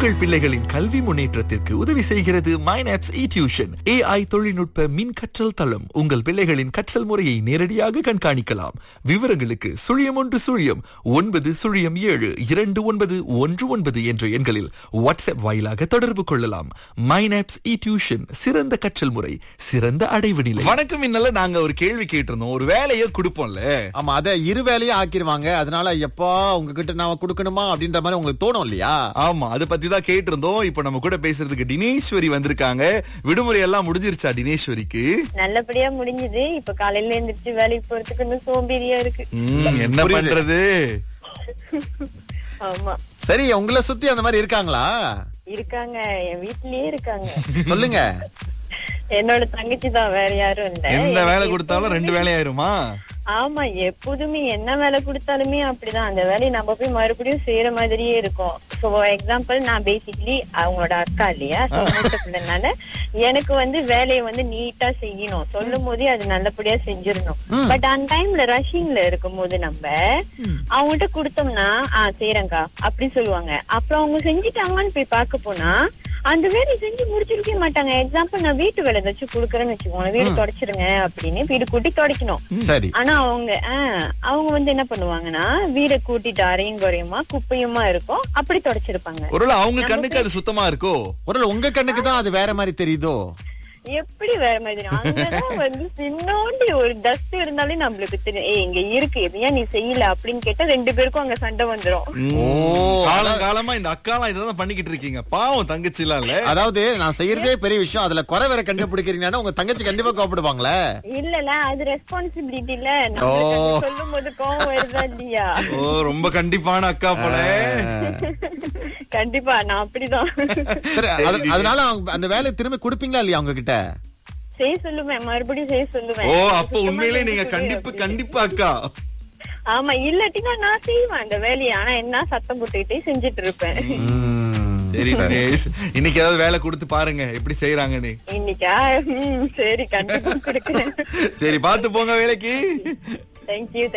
உங்கள் பிள்ளைகளின் கல்வி முன்னேற்றத்திற்கு உதவி செய்கிறது மைனாப்ஸ் இ டியூஷன் ஏஐ தொழில்நுட்ப மின் கற்றல் தளம் உங்கள் பிள்ளைகளின் கற்றல் முறையை நேரடியாக கண்காணிக்கலாம் விவரங்களுக்கு சுழியம் ஒன்று சுழியம் ஒன்பது சுழியம் ஏழு இரண்டு ஒன்பது ஒன்று ஒன்பது என்ற எண்களில் வாட்ஸ்அப் வாயிலாக தொடர்பு கொள்ளலாம் மைனாப்ஸ் இ டியூஷன் சிறந்த கற்றல் முறை சிறந்த அடைவு நிலை வணக்கம் இன்னல நாங்க ஒரு கேள்வி கேட்டிருந்தோம் ஒரு வேலையை கொடுப்போம்ல ஆமா அத இரு வேலையும் ஆக்கிருவாங்க அதனால எப்பா உங்ககிட்ட நான் கொடுக்கணுமா அப்படின்ற மாதிரி உங்களுக்கு தோணும் இல்லையா ஆமா அத பத்தி தான் கேட்டிருந்தோம் இப்ப நம்ம கூட பேசுறதுக்கு தினேஸ்வரி வந்திருக்காங்க விடுமுறை எல்லாம் முடிஞ்சிருச்சா தினேஸ்வரிக்கு நல்லபடியா முடிஞ்சது இப்ப காலையில எந்திரிச்சு வேலைக்கு போறதுக்கு இன்னும் சோம்பேறியா இருக்கு ம், என்ன புரியுது. பண்றது ஆமா சரி உங்களை சுத்தி அந்த மாதிரி இருக்காங்களா இருக்காங்க என் வீட்லயே இருக்காங்க சொல்லுங்க என்னோட தங்கச்சி தான் வேற யாரும் இல்ல எந்த வேலை எனக்கு கொடுத்தாலும் ரெண்டு வேலையாயிருமா ஆமா எப்போதுமே என்ன வேலை கொடுத்தாலுமே அப்படிதான் அந்த வேலையை நம்ம போய் மறுபடியும் செய்யற மாதிரியே இருக்கும் சோ எக்ஸாம்பிள் நான் பேசிக்கலி அவங்களோட அக்கா இல்லையா So, மூத்த பிள்ளைனால எனக்கு வந்து வேலையை வந்து நீட்டா செய்யணும் சொல்லும் போதே அது நல்லபடியா செஞ்சிடணும் பட் அந்த டைம்ல ரஷ்ஷிங்ல இருக்கும் போது நம்ம அவங்ககிட்ட கொடுத்தோம்னா ஆஹ் செய்யறேங்க்கா அப்படி சொல்லுவாங்க அப்புறம் அவங்க செஞ்சுட்டாங்கன்னு போய் பார்க்க போனா அந்த வேலையை செஞ்சு முடிச்சிருக்கவே மாட்டாங்க எக்ஸாம்பிள் நான் வீட்டு வேலை ஏதாச்சும் கொடுக்குறேன்னு வச்சுக்கோங்களேன் வீடு தொடச்சிருங்க அப்படின்னு வீடு கூட்டி தொடக்கணும் சரி ஆனா அவங்க ஆஹ், அவங்க வந்து என்ன பண்ணுவாங்கன்னா வீட கூட்டிட்டு அரையும் குறையுமா குப்பையுமா இருக்கும் அப்படி தொடச்சிருப்பாங்க ஒருவேளை அவங்க கண்ணுக்கு அது சுத்தமா இருக்கோ ஒரு உங்க கண்ணுக்கு தான் அது வேற மாதிரி தெரியுதோ எப்படி வேற மாதிரி அங்கதான் வந்து சின்னோண்டி ஒரு டஸ்ட் இருந்தாலே நம்மளுக்கு தெரியும் ஏய் இங்க இருக்கு ஏன் நீ செய்யல அப்படின்னு கேட்டா ரெண்டு பேருக்கும் அங்க சண்டை வந்துரும் ஓ, காலம் காலமா இந்த அக்காலாம் இதான் பண்ணிக்கிட்டு இருக்கீங்க பாவம் தங்கச்சி எல்லாம் இல்ல அதாவது நான் செய்யறதே பெரிய விஷயம் அதுல குறை வேற கண்டுபிடிக்கிறீங்கன்னா உங்க தங்கச்சி கண்டிப்பா கோப்பிடுவாங்களே இல்லல அது ரெஸ்பான்சிபிலிட்டி இல்ல ஓ. நம்ம சொல்லும் போது கோவம் வருதா இல்லையா ஓ ரொம்ப கண்டிப்பான அக்கா போல கண்டிப்பா நான் அப்படிதான் சரி அது- அதனால அவங்க அந்த வேலையை திரும்பி கொடுப்பீங்களா இல்லையா அவங்க கிட்ட செய்ய சொல்லுவேன் மறுபடியும் செய்ய சொல்லுவேன் ஓ அப்ப உண்மையிலே நீங்க சுத்தமா கண்டிப்பு செஞ்சு கண்டிப்பா அக்கா ஆமா இல்லாட்டினா நான் செய்வேன் அந்த வேலையை ஆனா என்ன சத்தம் போட்டுக்கிட்டே செஞ்சுட்டு இருப்பேன் சரி தினேஷ் இன்னைக்கு ஏதாவது வேலை கொடுத்து பாருங்க எப்படி செய்யறாங்கன்னு இன்னைக்கா ம், சரி கண்டிப்பா கொடுக்குறேன் சரி பாத்து போங்க வேலைக்கு தேங்க்யூ